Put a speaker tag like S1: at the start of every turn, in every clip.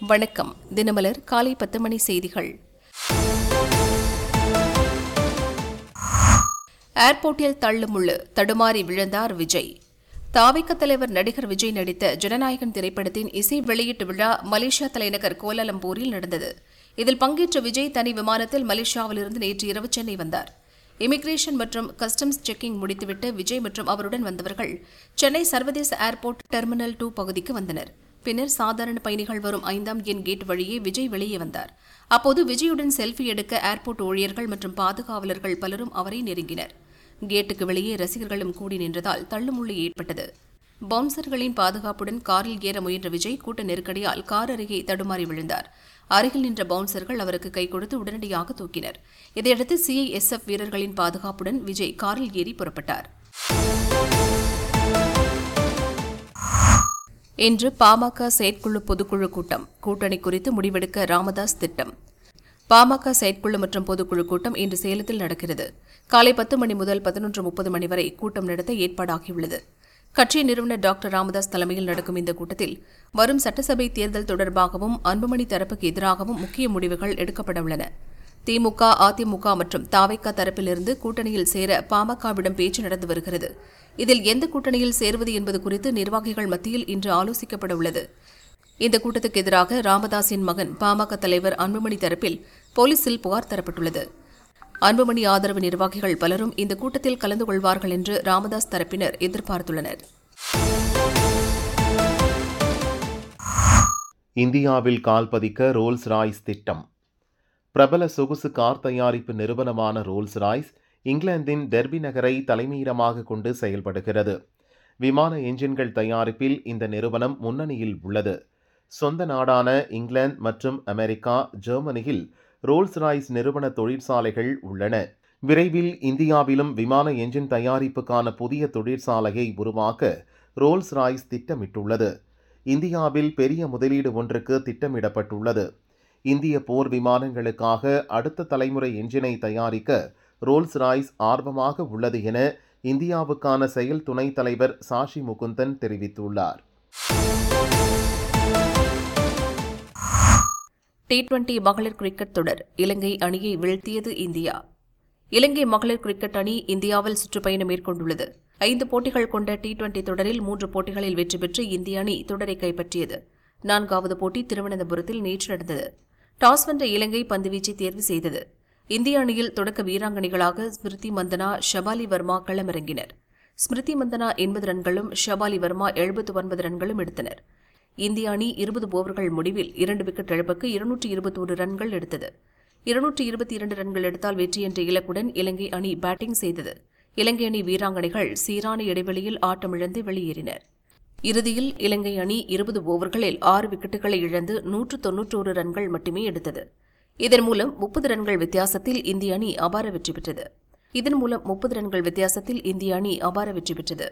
S1: வணக்கம் தினமலர் காலை பத்து மணி செய்திகள் ஏர்போர்ட்டில் தள்ளுமுள்ளு தடுமாறி விழுந்தார் விஜய் தாவிக்க தலைவர் நடிகர் விஜய் நடித்த ஜனநாயகன் திரைப்படத்தின் இசை வெளியீட்டு விழா மலேசியா தலைநகர் கோலாலம்பூரில் நடந்தது இதில் பங்கேற்ற விஜய் தனி விமானத்தில் மலேசியாவிலிருந்து நேற்று இரவு சென்னை வந்தார் இமிகிரேஷன் மற்றும் கஸ்டம்ஸ் செக்கிங் முடித்துவிட்டு விஜய் மற்றும் அவருடன் வந்தவர்கள் சென்னை சர்வதேச ஏர்போர்ட் டெர்மினல் டூ பகுதிக்கு வந்தனர் பின்னர் சாதாரண பயணிகள் வரும் ஐந்தாம் எண் கேட் வழியே விஜய் வெளியே வந்தார் அப்போது விஜயுடன் செல்ஃபி எடுக்க ஏர்போர்ட் ஊழியர்கள் மற்றும் பாதுகாவலர்கள் பலரும் அவரை நெருங்கினர் கேட்டுக்கு வெளியே ரசிகர்களும் கூடி நின்றதால் தள்ளுமுள்ளு ஏற்பட்டது பவுன்சர்களின் பாதுகாப்புடன் காரில் ஏற முயன்ற விஜய் கூட்ட நெருக்கடியால் கார் அருகே தடுமாறி விழுந்தார் அருகில் நின்ற பவுன்சர்கள் அவருக்கு கை கொடுத்து உடனடியாக தூக்கினர் இதையடுத்து சிஐஎஸ்எஃப் வீரர்களின் பாதுகாப்புடன் விஜய் காரில் ஏறி புறப்பட்டார் இன்று பாமக செயற்குழு பொதுக்குழு கூட்டம் கூட்டணி குறித்து முடிவெடுக்க ராமதாஸ் திட்டம் பாமக செயற்குழு மற்றும் பொதுக்குழு கூட்டம் இன்று சேலத்தில் நடக்கிறது காலை பத்து மணி முதல் பதினொன்று முப்பது மணி வரை கூட்டம் நடத்த ஏற்பாடாகியுள்ளது கட்சி நிறுவனர் டாக்டர் ராமதாஸ் தலைமையில் நடக்கும் இந்த கூட்டத்தில் வரும் சட்டசபை தேர்தல் தொடர்பாகவும் அன்புமணி தரப்புக்கு எதிராகவும் முக்கிய முடிவுகள் எடுக்கப்பட உள்ளன திமுக அதிமுக மற்றும் தாவைக்கா தரப்பிலிருந்து கூட்டணியில் சேர பாமகவிடம் பேச்சு நடந்து வருகிறது இதில் எந்த கூட்டணியில் சேர்வது என்பது குறித்து நிர்வாகிகள் மத்தியில் இன்று ஆலோசிக்கப்பட உள்ளது இந்த கூட்டத்துக்கு எதிராக ராமதாஸின் மகன் பாமக தலைவர் அன்புமணி தரப்பில் போலீசில் புகார் தரப்பட்டுள்ளது அன்புமணி ஆதரவு நிர்வாகிகள் பலரும் இந்த கூட்டத்தில் கலந்து கொள்வார்கள் என்று ராமதாஸ் தரப்பினர் எதிர்பார்த்துள்ளனர்
S2: இந்தியாவில் கால் பதிக்க ரோல்ஸ் ராய்ஸ் திட்டம் பிரபல சொகுசு கார் தயாரிப்பு நிறுவனமான ரோல்ஸ் ராய்ஸ் இங்கிலாந்தின் டெர்பி நகரை தலைமையிடமாக கொண்டு செயல்படுகிறது விமான என்ஜின்கள் தயாரிப்பில் இந்த நிறுவனம் முன்னணியில் உள்ளது சொந்த நாடான இங்கிலாந்து மற்றும் அமெரிக்கா ஜெர்மனியில் ரோல்ஸ் ராய்ஸ் நிறுவன தொழிற்சாலைகள் உள்ளன விரைவில் இந்தியாவிலும் விமான என்ஜின் தயாரிப்புக்கான புதிய தொழிற்சாலையை உருவாக்க ரோல்ஸ் ராய்ஸ் திட்டமிட்டுள்ளது இந்தியாவில் பெரிய முதலீடு ஒன்றுக்கு திட்டமிடப்பட்டுள்ளது இந்திய போர் விமானங்களுக்காக அடுத்த தலைமுறை என்ஜினை தயாரிக்க ரோல்ஸ் ராய்ஸ் ஆர்வமாக உள்ளது என இந்தியாவுக்கான செயல் துணைத் தலைவர் சாஷி முகுந்தன் தெரிவித்துள்ளார்
S1: டி டுவெண்டி மகளிர் கிரிக்கெட் தொடர் இலங்கை அணியை வீழ்த்தியது இந்தியா இலங்கை மகளிர் கிரிக்கெட் அணி இந்தியாவில் சுற்றுப்பயணம் மேற்கொண்டுள்ளது ஐந்து போட்டிகள் கொண்ட டி டுவெண்டி தொடரில் மூன்று போட்டிகளில் வெற்றி பெற்று இந்திய அணி தொடரை கைப்பற்றியது நான்காவது போட்டி திருவனந்தபுரத்தில் நேற்று நடந்தது டாஸ் வென்ற இலங்கை பந்துவீச்சை தேர்வு செய்தது இந்திய அணியில் தொடக்க வீராங்கனைகளாக ஸ்மிருதி மந்தனா ஷபாலி வர்மா களமிறங்கினர் ஸ்மிருதி மந்தனா எண்பது ரன்களும் ஷபாலி வர்மா எழுபத்து ஒன்பது ரன்களும் எடுத்தனர் இந்திய அணி இருபது ஓவர்கள் முடிவில் இரண்டு விக்கெட் இழப்புக்கு இருநூற்று இருபத்தோரு ரன்கள் எடுத்தது இருநூற்று இருபத்தி இரண்டு ரன்கள் எடுத்தால் வெற்றி என்ற இலக்குடன் இலங்கை அணி பேட்டிங் செய்தது இலங்கை அணி வீராங்கனைகள் சீரான இடைவெளியில் ஆட்டமிழந்து வெளியேறினர் இறுதியில் இலங்கை அணி இருபது ஓவர்களில் ஆறு விக்கெட்டுகளை இழந்து நூற்று தொன்னூற்றோரு ரன்கள் மட்டுமே எடுத்தது இதன் மூலம் முப்பது ரன்கள் வித்தியாசத்தில் இந்திய அணி அபார வெற்றி பெற்றது இதன் மூலம் முப்பது ரன்கள் வித்தியாசத்தில் இந்திய அணி அபார வெற்றி பெற்றது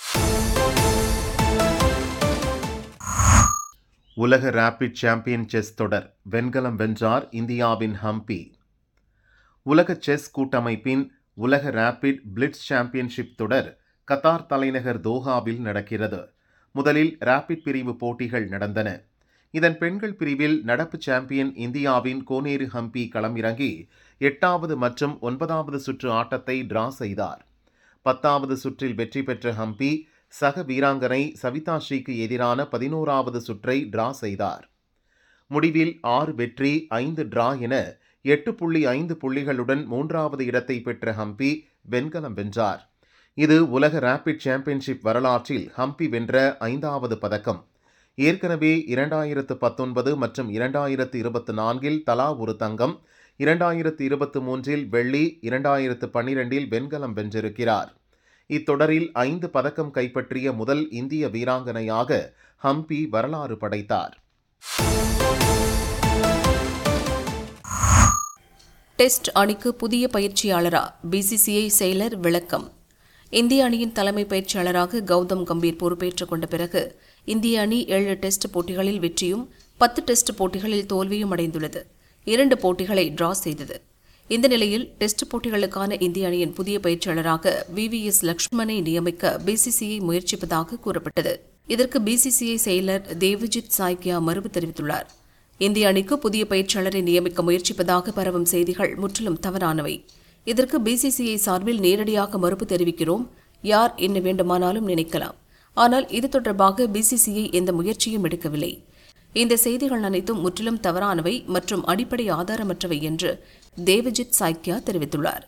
S2: உலக ரேபிட் சாம்பியன் செஸ் தொடர் வெண்கலம் வென்றார் இந்தியாவின் ஹம்பி உலக செஸ் கூட்டமைப்பின் உலக ரேபிட் பிளிட்ஸ் சாம்பியன்ஷிப் தொடர் கத்தார் தலைநகர் தோஹாவில் நடக்கிறது முதலில் ரேபிட் பிரிவு போட்டிகள் நடந்தன இதன் பெண்கள் பிரிவில் நடப்பு சாம்பியன் இந்தியாவின் கோனேரு ஹம்பி களமிறங்கி எட்டாவது மற்றும் ஒன்பதாவது சுற்று ஆட்டத்தை டிரா செய்தார் பத்தாவது சுற்றில் வெற்றி பெற்ற ஹம்பி சக வீராங்கனை சவிதா ஸ்ரீக்கு எதிரான பதினோராவது சுற்றை டிரா செய்தார் முடிவில் ஆறு வெற்றி ஐந்து டிரா என எட்டு புள்ளி ஐந்து புள்ளிகளுடன் மூன்றாவது இடத்தை பெற்ற ஹம்பி வெண்கலம் வென்றார் இது உலக ரேபிட் சாம்பியன்ஷிப் வரலாற்றில் ஹம்பி வென்ற ஐந்தாவது பதக்கம் ஏற்கனவே இரண்டாயிரத்து பத்தொன்பது மற்றும் இரண்டாயிரத்து இருபத்தி நான்கில் தலா ஒரு தங்கம் இரண்டாயிரத்து இருபத்தி மூன்றில் வெள்ளி இரண்டாயிரத்து பன்னிரெண்டில் வெண்கலம் வென்றிருக்கிறார் இத்தொடரில் ஐந்து பதக்கம் கைப்பற்றிய முதல் இந்திய வீராங்கனையாக ஹம்பி வரலாறு படைத்தார்
S1: டெஸ்ட் அணிக்கு புதிய பயிற்சியாளரா பிசிசிஐ செயலர் விளக்கம் இந்திய அணியின் தலைமை பயிற்சியாளராக கௌதம் கம்பீர் பொறுப்பேற்றுக் கொண்ட பிறகு இந்திய அணி ஏழு டெஸ்ட் போட்டிகளில் வெற்றியும் பத்து டெஸ்ட் போட்டிகளில் தோல்வியும் அடைந்துள்ளது இரண்டு போட்டிகளை டிரா செய்தது இந்த நிலையில் டெஸ்ட் போட்டிகளுக்கான இந்திய அணியின் புதிய பயிற்சியாளராக வி வி எஸ் லக்ஷ்மணை நியமிக்க பிசிசிஐ முயற்சிப்பதாக கூறப்பட்டது இதற்கு பிசிசிஐ செயலர் தேவஜித் சாய்கியா மறுப்பு தெரிவித்துள்ளார் இந்திய அணிக்கு புதிய பயிற்சியாளரை நியமிக்க முயற்சிப்பதாக பரவும் செய்திகள் முற்றிலும் தவறானவை இதற்கு பிசிசிஐ சார்பில் நேரடியாக மறுப்பு தெரிவிக்கிறோம் யார் என்ன வேண்டுமானாலும் நினைக்கலாம் ஆனால் இது தொடர்பாக பிசிசிஐ எந்த முயற்சியும் எடுக்கவில்லை இந்த செய்திகள் அனைத்தும் முற்றிலும் தவறானவை மற்றும் அடிப்படை ஆதாரமற்றவை என்று தேவஜித் சாய்க்கியா தெரிவித்துள்ளார்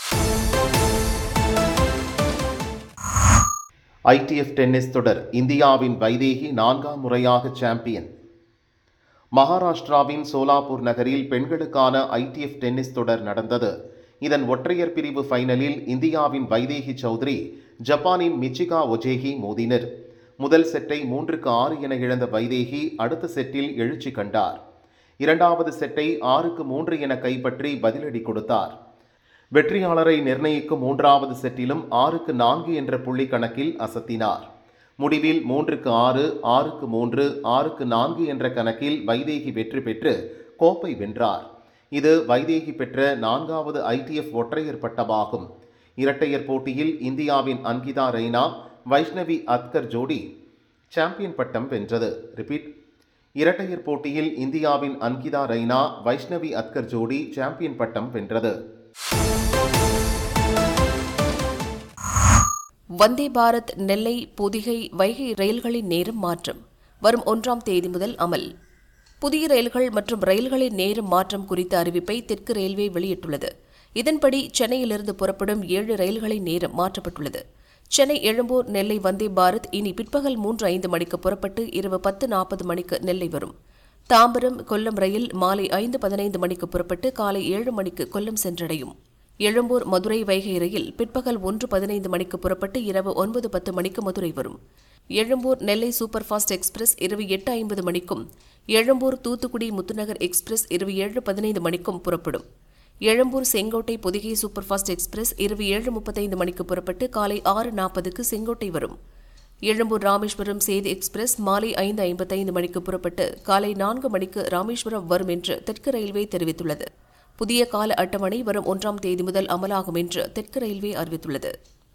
S2: ஐடிஎஃப் டென்னிஸ் தொடர் இந்தியாவின் வைதேகி நான்காம் முறையாக சாம்பியன் மகாராஷ்டிராவின் சோலாப்பூர் நகரில் பெண்களுக்கான ஐடிஎஃப் டென்னிஸ் தொடர் நடந்தது இதன் ஒற்றையர் பிரிவு ஃபைனலில் இந்தியாவின் வைதேகி சௌத்ரி ஜப்பானின் மிச்சிகா ஒஜேகி மோதினர் முதல் செட்டை மூன்றுக்கு ஆறு என இழந்த வைதேகி அடுத்த செட்டில் எழுச்சி கண்டார் இரண்டாவது செட்டை ஆறுக்கு மூன்று என கைப்பற்றி பதிலடி கொடுத்தார் வெற்றியாளரை நிர்ணயிக்கும் மூன்றாவது செட்டிலும் ஆறுக்கு நான்கு என்ற புள்ளி கணக்கில் அசத்தினார் முடிவில் மூன்றுக்கு ஆறு ஆறுக்கு மூன்று ஆறுக்கு நான்கு என்ற கணக்கில் வைதேகி வெற்றி பெற்று கோப்பை வென்றார் இது வைதேகி பெற்ற நான்காவது ஐடிஎஃப் ஒற்றையர் பட்டமாகும் இரட்டையர் போட்டியில் இந்தியாவின் அன்கிதா ரெய்னா வைஷ்ணவி அத்கர் ஜோடி சாம்பியன் பட்டம் வென்றது ரிப்பீட் இரட்டையர் போட்டியில் இந்தியாவின் அன்கிதா ரெய்னா வைஷ்ணவி அத்கர் ஜோடி சாம்பியன் பட்டம் வென்றது
S1: வந்தே பாரத் நெல்லை பொதிகை வைகை ரயில்களின் நேரம் மாற்றம் வரும் ஒன்றாம் தேதி முதல் அமல் புதிய ரயில்கள் மற்றும் ரயில்களின் நேரம் மாற்றம் குறித்த அறிவிப்பை தெற்கு ரயில்வே வெளியிட்டுள்ளது இதன்படி சென்னையிலிருந்து புறப்படும் ஏழு ரயில்களின் நேரம் மாற்றப்பட்டுள்ளது சென்னை எழும்பூர் நெல்லை வந்தே பாரத் இனி பிற்பகல் மூன்று ஐந்து மணிக்கு புறப்பட்டு இரவு பத்து நாற்பது மணிக்கு நெல்லை வரும் தாம்பரம் கொல்லம் ரயில் மாலை ஐந்து பதினைந்து மணிக்கு புறப்பட்டு காலை ஏழு மணிக்கு கொல்லம் சென்றடையும் எழும்பூர் மதுரை வைகை ரயில் பிற்பகல் ஒன்று பதினைந்து மணிக்கு புறப்பட்டு இரவு ஒன்பது பத்து மணிக்கு மதுரை வரும் Egmore Nellai super fast express இரவு எட்டு ஐம்பது மணிக்கும் எழும்பூர் தூத்துக்குடி முத்துநகர் எக்ஸ்பிரஸ் இரவு ஏழு பதினைந்து மணிக்கும் புறப்படும் Egmore Sengottai Pothigai super fast express இரவு ஏழு முப்பத்தைந்து மணிக்கு புறப்பட்டு காலை ஆறு நாற்பதுக்கு செங்கோட்டை வரும் எழும்பூர் ராமேஸ்வரம் சேது எக்ஸ்பிரஸ் மாலை ஐந்து ஐம்பத்தைந்து மணிக்கு புறப்பட்டு காலை நான்கு மணிக்கு ராமேஸ்வரம் வரும் என்று தெற்கு ரயில்வே தெரிவித்துள்ளது புதிய கால அட்டவணை வரும் ஒன்றாம் தேதி முதல் அமலாகும் என்று தெற்கு ரயில்வே அறிவித்துள்ளது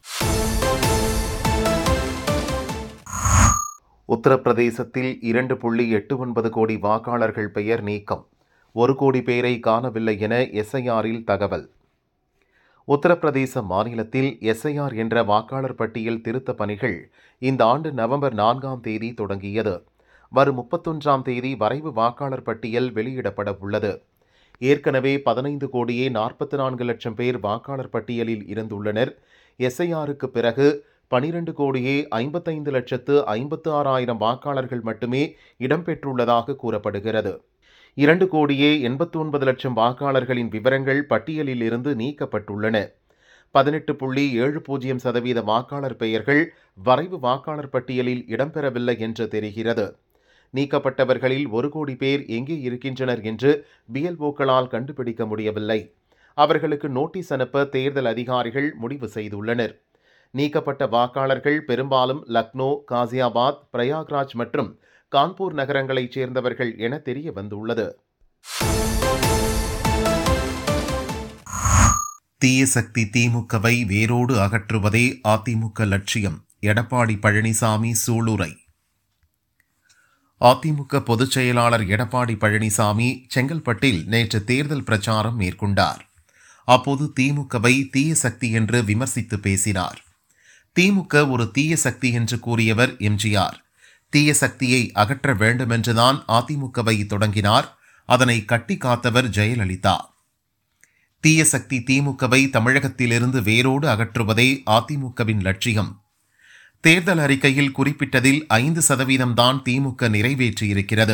S2: உத்தரப்பிரதேசத்தில் இரண்டு புள்ளி எட்டு ஒன்பது கோடி வாக்காளர்கள் பெயர் நீக்கம் ஒரு கோடி பேரை காணவில்லை என எஸ்ஐஆரில் தகவல் உத்தரப்பிரதேச மாநிலத்தில் எஸ்ஐஆர் என்ற வாக்காளர் பட்டியல் திருத்த பணிகள் இந்த ஆண்டு நவம்பர் நான்காம் தேதி தொடங்கியது வரும் முப்பத்தொன்றாம் தேதி வரைவு வாக்காளர் பட்டியல் வெளியிடப்பட உள்ளது ஏற்கனவே பதினைந்து கோடியே நாற்பத்தி நான்கு லட்சம் பேர் வாக்காளர் பட்டியலில் இருந்துள்ளனர் எஸ்ஐஆருக்கு பிறகு பனிரெண்டு கோடியே ஐம்பத்தைந்து லட்சத்து ஐம்பத்து ஆறாயிரம் வாக்காளர்கள் மட்டுமே இடம்பெற்றுள்ளதாக கூறப்படுகிறது இரண்டு கோடியே எண்பத்தி ஒன்பது லட்சம் வாக்காளர்களின் விவரங்கள் பட்டியலில் இருந்து நீக்கப்பட்டுள்ளன பதினெட்டு புள்ளி ஏழு பூஜ்ஜியம் சதவீத வாக்காளர் பெயர்கள் வரைவு வாக்காளர் பட்டியலில் இடம்பெறவில்லை என்று தெரிகிறது நீக்கப்பட்டவர்களில் ஒரு கோடி பேர் எங்கே இருக்கின்றனர் என்று பிஎல்ஓக்களால் கண்டுபிடிக்க முடியவில்லை அவர்களுக்கு நோட்டீஸ் அனுப்ப தேர்தல் அதிகாரிகள் முடிவு செய்துள்ளனர் நீக்கப்பட்ட வாக்காளர்கள் பெரும்பாலும் லக்னோ காசியாபாத் பிரயாக்ராஜ் மற்றும் கான்பூர் நகரங்களைச் சேர்ந்தவர்கள் என தெரிய வந்துள்ளது தீய சக்தி திமுகவை வேரோடு அகற்றுவதே அதிமுக லட்சியம் எடப்பாடி பழனிசாமி சூளுரை அதிமுக பொதுச் செயலாளர் எடப்பாடி பழனிசாமி செங்கல்பட்டில் நேற்று தேர்தல் பிரச்சாரம் மேற்கொண்டார் அப்போது திமுகவை தீய சக்தி என்று விமர்சித்து பேசினார் திமுக ஒரு தீய சக்தி என்று கூறியவர் எம்ஜிஆர் தீய சக்தியை அகற்ற வேண்டுமென்றுதான் அதிமுகவை தொடங்கினார் அதனை கட்டி காத்தவர் ஜெயலலிதா தீய சக்தி திமுகவை தமிழகத்திலிருந்து வேரோடு அகற்றுவதே அதிமுகவின் லட்சியம் தேர்தல் அறிக்கையில் குறிப்பிட்டதில் ஐந்து சதவீதம்தான் திமுக நிறைவேற்றியிருக்கிறது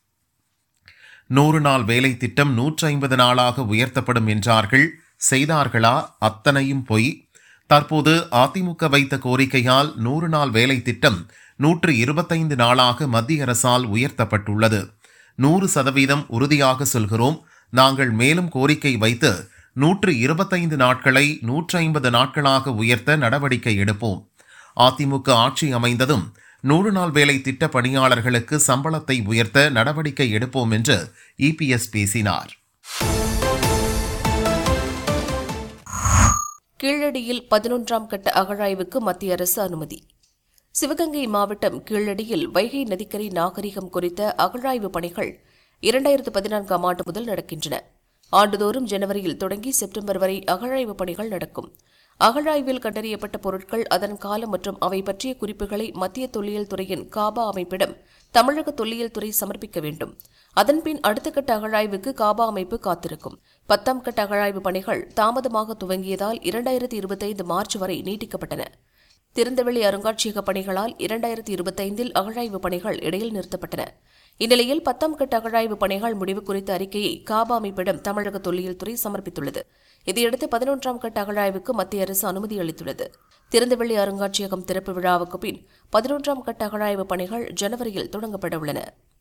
S2: நூறு நாள் வேலை திட்டம் நூற்றி ஐம்பது நாளாக உயர்த்தப்படும் என்றார்கள் செய்தார்களா அத்தனையும் பொய் தற்போது அதிமுக வைத்த கோரிக்கையால் நூறு நாள் வேலை திட்டம் நூற்று இருபத்தைந்து நாளாக மத்திய அரசால் உயர்த்தப்பட்டுள்ளது நூறு சதவீதம் உறுதியாக சொல்கிறோம் நாங்கள் மேலும் கோரிக்கை வைத்து நூற்று இருபத்தைந்து நாட்களை நூற்றி ஐம்பது நாட்களாக உயர்த்த நடவடிக்கை எடுப்போம் அதிமுக ஆட்சி அமைந்ததும் நூறு நாள் வேலை திட்ட பணியாளர்களுக்கு சம்பளத்தை உயர்த்த நடவடிக்கை எடுப்போம் என்று இபிஎஸ் பேசினார்
S1: கீழடியில் பதினொன்றாம் கட்ட அகழாய்வுக்கு மத்திய அரசு அனுமதி சிவகங்கை மாவட்டம் கீழடியில் வைகை நதிக்கரை நாகரிகம் குறித்த அகழாய்வு பணிகள் இரண்டாயிரத்து பதினான்காம் ஆண்டு முதல் நடக்கின்றன ஆண்டுதோறும் ஜனவரியில் தொடங்கி செப்டம்பர் வரை அகழாய்வு பணிகள் நடக்கும் அகழாய்வில் கண்டறியப்பட்ட பொருட்கள் அதன் காலம் மற்றும் அவை பற்றிய குறிப்புகளை மத்திய தொல்லியல் துறையின் காபா அமைப்பிடம் தமிழக தொல்லியல் துறை சமர்ப்பிக்க வேண்டும் அதன்பின் அடுத்த கட்ட அகழாய்வுக்கு காபா அமைப்பு காத்திருக்கும் பத்தாம் கட்ட அகழாய்வு பணிகள் தாமதமாக துவங்கியதால் இரண்டாயிரத்தி இருபத்தைந்து மார்ச் வரை நீட்டிக்கப்பட்டன திறந்தவெளி அருங்காட்சியக பணிகளால் இரண்டாயிரத்தி இருபத்தைந்தில் அகழாய்வு பணிகள் இடையில் நிறுத்தப்பட்டன இந்நிலையில் பத்தாம் கட்ட அகழாய்வு பணிகள் முடிவு குறித்த அறிக்கையை காபா அமைப்பிடம் தமிழக தொல்லியல் துறை சமர்ப்பித்துள்ளது இதையடுத்து பதினொன்றாம் கட்ட அகழாய்வுக்கு மத்திய அரசு அனுமதி அளித்துள்ளது திறந்தவெளி அருங்காட்சியகம் திறப்பு விழாவுக்கு பின் பதினொன்றாம் கட்ட அகழாய்வு பணிகள் ஜனவரியில் தொடங்கப்பட உள்ளன